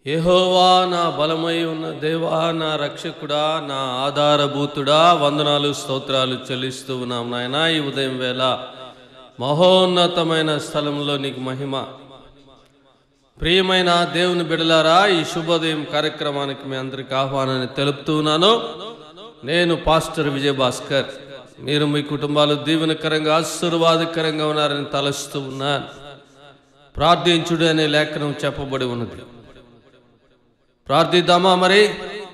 యెహోవా నా బలమై ఉన్న దేవా నా రక్షకుడా నా ఆధారభూతుడా వందనాలు స్తోత్రాలు చెల్లిస్తూ ఉన్నాం నాయన ఈ ఉదయం వేళ మహోన్నతమైన స్థలంలో నీకు మహిమ ప్రియమైన దేవుని బిడలారా ఈ శుభోదయం కార్యక్రమానికి మీ అందరికి ఆహ్వానాన్ని తెలుపుతూ ఉన్నాను నేను పాస్టర్ విజయభాస్కర్ మీరు మీ కుటుంబాలు దీవెనకరంగా ఆశీర్వాదకరంగా ఉన్నారని తలస్తూ ఉన్నాను ప్రార్థించుడు అనే లేఖనం చెప్పబడి ఉన్నది ప్రార్థిద్దామా మరి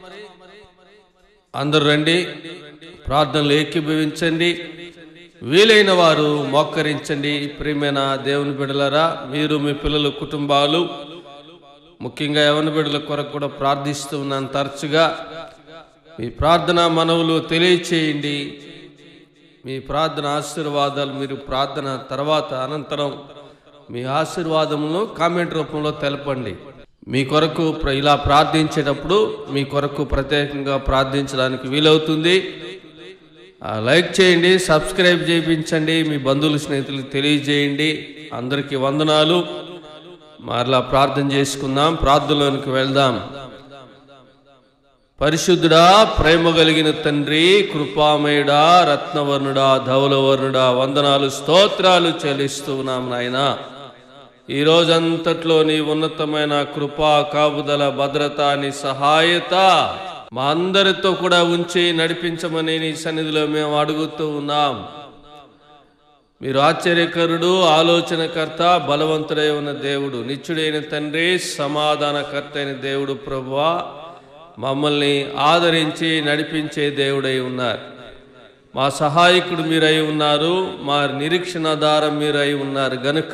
అందరూ రండి ప్రార్థనలు ఏకీభవించండి వీలైన వారు మోకరించండి ప్రియమైన దేవుని బిడలరా మీరు మీ పిల్లల కుటుంబాలు ముఖ్యంగా యవన బిడ్డల కొరకు కూడా ప్రార్థిస్తూ ఉన్నాను తరచుగా మీ ప్రార్థన మనవులు తెలియచేయండి మీ ప్రార్థన ఆశీర్వాదాలు మీరు ప్రార్థన తర్వాత అనంతరం మీ ఆశీర్వాదములను కామెంట్ రూపంలో తెలపండి మీ కొరకు ప్ర- ఇలా ప్రార్థించేటప్పుడు మీ కొరకు ప్రత్యేకంగా ప్రార్థించడానికి వీలవుతుంది ఆ, లైక్ చేయండి సబ్స్క్రైబ్ చేయించండి మీ బంధువులు స్నేహితులకు తెలియజేయండి అందరికీ వందనాలు మరలా ప్రార్థన చేసుకుందాం ప్రార్థనలోనికి వెళ్దాం పరిశుద్ధుడా ప్రేమ కలిగిన తండ్రి కృపామయుడా రత్నవర్ణుడా ధవలవర్ణుడా వందనాలు స్తోత్రాలు చెల్లిస్తూ ఉన్నాం నాయన ఈ రోజంతట్లో నీ ఉన్నతమైన కృపా కాపుదల భద్రత నీ సహాయత మా అందరితో కూడా ఉంచి నడిపించమని నీ సన్నిధిలో మేము అడుగుతూ ఉన్నాం మీరు ఆశ్చర్యకరుడు ఆలోచనకర్త బలవంతుడై ఉన్న దేవుడు నిత్యుడైన తండ్రి సమాధానకర్త అయిన దేవుడు ప్రభువా మమ్మల్ని ఆదరించి నడిపించే దేవుడై ఉన్నారు మా సహాయకుడు మీరై ఉన్నారు మా నిరీక్షణాధారం మీరై ఉన్నారు గనుక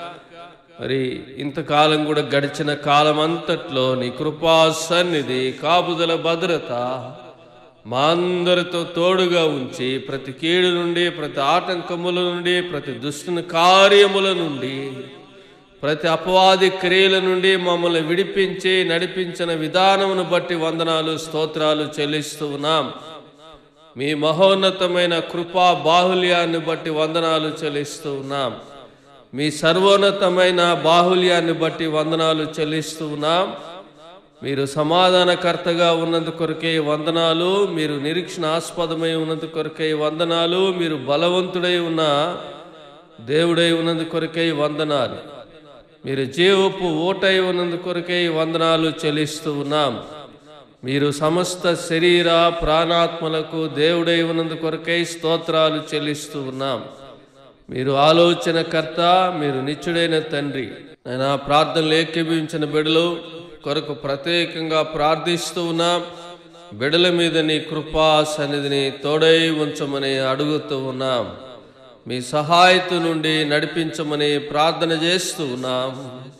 మరి ఇంతకాలం కూడా గడిచిన కాలం అంతట్లో నీ కృపా సన్నిధి కాపుదల భద్రత మా అందరితో తోడుగా ఉంచి ప్రతి కీడు నుండి ప్రతి ఆటంకముల నుండి ప్రతి దుష్టుని కార్యముల నుండి ప్రతి అపవాది క్రియల నుండి మమ్మల్ని విడిపించి నడిపించిన విధానమును బట్టి వందనాలు స్తోత్రాలు చెల్లిస్తూ ఉన్నాం మీ మహోన్నతమైన కృపా బాహుల్యాన్ని బట్టి వందనాలు చెల్లిస్తూ ఉన్నాం మీ సర్వోన్నతమైన బాహుల్యాన్ని బట్టి వందనాలు చెల్లిస్తూ ఉన్నాం మీరు సమాధానకర్తగా ఉన్నందు కొరకే వందనాలు మీరు నిరీక్షణ ఆస్పదమై ఉన్నందు కొరకే వందనాలు మీరు బలవంతుడై ఉన్న దేవుడై ఉన్నందు కొరకే వందనాలు మీరు జీవపు ఓటై ఉన్నందు కొరకే వందనాలు చెల్లిస్తూ ఉన్నాం మీరు సమస్త శరీర ప్రాణాత్మలకు దేవుడై ఉన్నందు కొరకై స్తోత్రాలు చెల్లిస్తూ ఉన్నాం మీరు ఆలోచనకర్త మీరు నిత్యుడైన తండ్రి నేను ప్రార్థనలు ఏకీభవించిన బిడలు కొరకు ప్రత్యేకంగా ప్రార్థిస్తూ ఉన్నాం బిడల మీద నీ కృపా సన్నిధిని తోడై ఉంచమని అడుగుతూ ఉన్నాం మీ సహాయత నుండి నడిపించమని ప్రార్థన చేస్తూ ఉన్నాం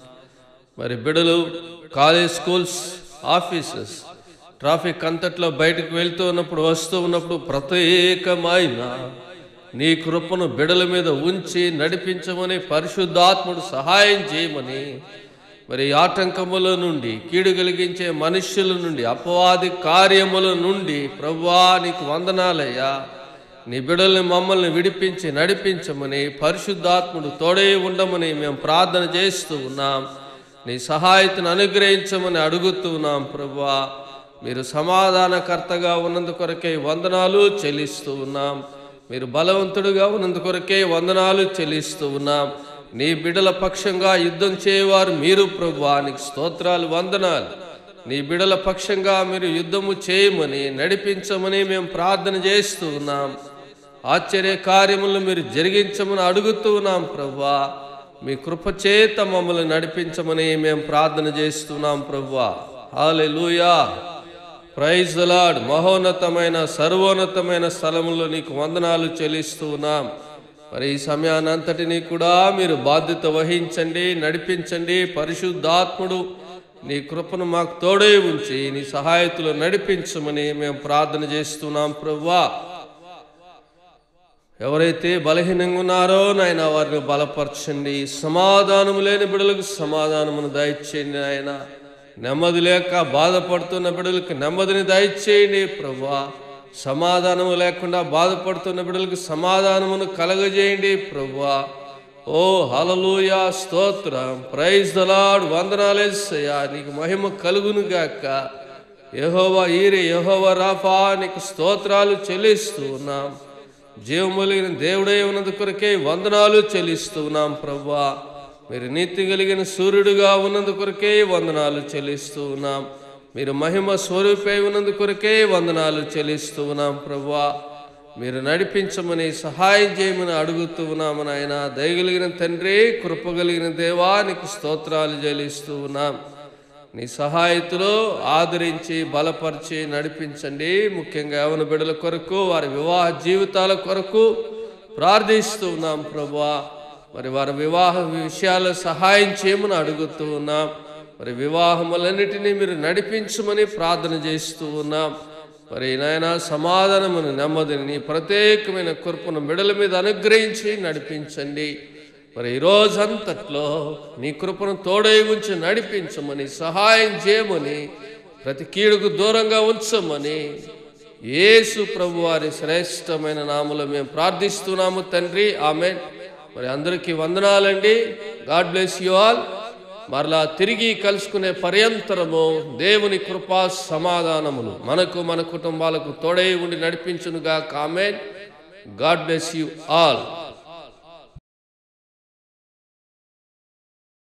మరి బిడలు కాలేజ్ స్కూల్స్ ఆఫీసెస్ ట్రాఫిక్ అంతట్లో బయటకు వెళ్తూ ఉన్నప్పుడు వస్తూ ఉన్నప్పుడు ప్రత్యేకమైన నీ కృపను బిడల మీద ఉంచి నడిపించమని పరిశుద్ధాత్ముడు సహాయం చేయమని మరి ఆటంకముల నుండి కీడు కలిగించే మనుష్యుల నుండి అపవాది కార్యముల నుండి ప్రభువా నీకు వందనాలయ్యా నీ బిడల్ని మమ్మల్ని విడిపించి నడిపించమని పరిశుద్ధాత్ముడు తోడే ఉండమని మేము ప్రార్థన చేస్తూ ఉన్నాం నీ సహాయతను అనుగ్రహించమని అడుగుతూ ఉన్నాం ప్రభువా మీరు సమాధానకర్తగా ఉన్నందు కొరకే వందనాలు చెల్లిస్తూ ఉన్నాం మీరు బలవంతుడుగా ఉన్నందు కొరకే వందనాలు చెల్లిస్తూ ఉన్నాం నీ బిడల పక్షంగా యుద్ధం చేయవారు మీరు ప్రభువా నీకు స్తోత్రాలు వందనాలు నీ బిడల పక్షంగా మీరు యుద్ధము చేయమని నడిపించమని మేము ప్రార్థన చేస్తూ ఉన్నాం ఆశ్చర్య కార్యములను మీరు జరిగించమని అడుగుతూ ఉన్నాం ప్రభువా మీ కృప చేత మమ్మల్ని నడిపించమని మేము ప్రార్థన చేస్తున్నాం ప్రభువా హాలెలూయా ప్రైజ్ లాడ్ మహోన్నతమైన సర్వోన్నతమైన స్థలములో నీకు వందనాలు చెల్లిస్తూ ఉన్నాం మరి ఈ సమయానంతటినీ కూడా మీరు బాధ్యత వహించండి నడిపించండి పరిశుద్ధాత్ముడు నీ కృపను మాకు తోడే ఉంచి నీ సహాయతులు నడిపించమని మేము ప్రార్థన చేస్తున్నాం ప్రభువా ఎవరైతే బలహీనంగా ఉన్నారో నాయన వారిని బలపరచండి సమాధానము లేని బిడలకు సమాధానమును దయచేయండి నాయన నెమ్మది లేక బాధపడుతున్న బిడలకు నెమ్మదిని దయచేయండి ప్రభువా సమాధానము లేకుండా బాధపడుతున్న బిడలకు సమాధానమును కలగజేయండి ప్రభువా ఓ హలలుయా స్తోత్రం ప్రైజ్ దలాడ్ వందనాలేసయ్యా నీకు మహిమ కలుగును గాక యహోవా ఈరి యహోవా రాఫా నీకు స్తోత్రాలు చెల్లిస్తూ ఉన్నాం జీవములిగిన దేవుడై ఉన్నందు కొరకే వందనాలు చెల్లిస్తూ ఉన్నాం ప్రవ్వా మీరు నీతి కలిగిన సూర్యుడుగా ఉన్నందు కొరకే వందనాలు చెల్లిస్తూ ఉన్నాం మీరు మహిమ స్వరూపై ఉన్నందు కొరకే వందనాలు చెల్లిస్తూ ఉన్నాం ప్రవ్వా మీరు నడిపించమని సహాయం చేయమని అడుగుతూ ఉన్నాము నాయన దయగలిగిన తండ్రి కృపగలిగిన దేవానికి స్తోత్రాలు చెల్లిస్తూ ఉన్నాం నీ సహాయతలో ఆదరించి బలపరిచి నడిపించండి ముఖ్యంగా యవన బిడ్డల కొరకు వారి వివాహ జీవితాల కొరకు ప్రార్థిస్తూ ఉన్నాం ప్రభువా మరి వారి వివాహ విషయాల్లో సహాయం చేయమని అడుగుతూ ఉన్నాం మరి వివాహములన్నిటినీ మీరు నడిపించమని ప్రార్థన చేస్తూ ఉన్నాం మరి నాయన సమాధానమును నెమ్మదిని నీ ప్రత్యేకమైన కృపను బిడల మీద అనుగ్రహించి నడిపించండి మరి ఈ రోజంతట్లో నీ కృపను తోడై ఉంచి నడిపించమని సహాయం చేయమని ప్రతి కీడుకు దూరంగా ఉంచమని యేసు ప్రభు వారి శ్రేష్టమైన నామలో మేము ప్రార్థిస్తున్నాము తండ్రి ఆమె మరి అందరికీ వందనాలండి గాడ్ బ్లెస్ యు ఆల్ మరలా తిరిగి కలుసుకునే పర్యంతరము దేవుని కృపా సమాధానములు మనకు మన కుటుంబాలకు తోడై ఉండి నడిపించునుగా కామెన్ గాడ్ బ్లెస్ యు ఆల్